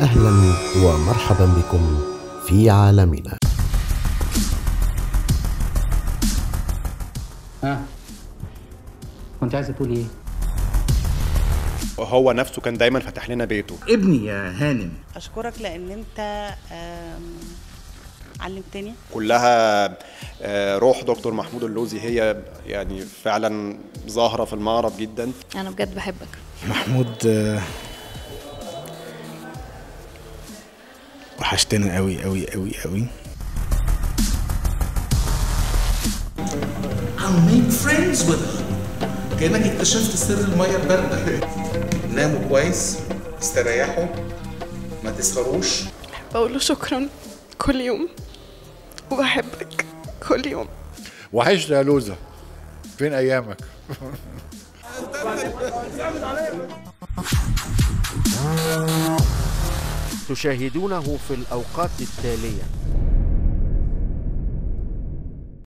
اهلا ومرحبا بكم في عالمنا ها كنت عايزه تقول ايه هو نفسه كان دايما فاتح لنا بيته ابني يا هانم اشكرك لان انت آم، علمتني كلها آه، روح دكتور محمود اللوزي هي يعني فعلا ظاهره في المعرض جدا انا بجد بحبك محمود آه، وحشتنا قوي قوي قوي قوي I'll make friends with her. كأنك اكتشفت سر المية الباردة ناموا كويس استريحوا ما تسهروش بقول له شكرا كل يوم وبحبك كل يوم وحشنا يا لوزة فين ايامك تشاهدونه في الأوقات التالية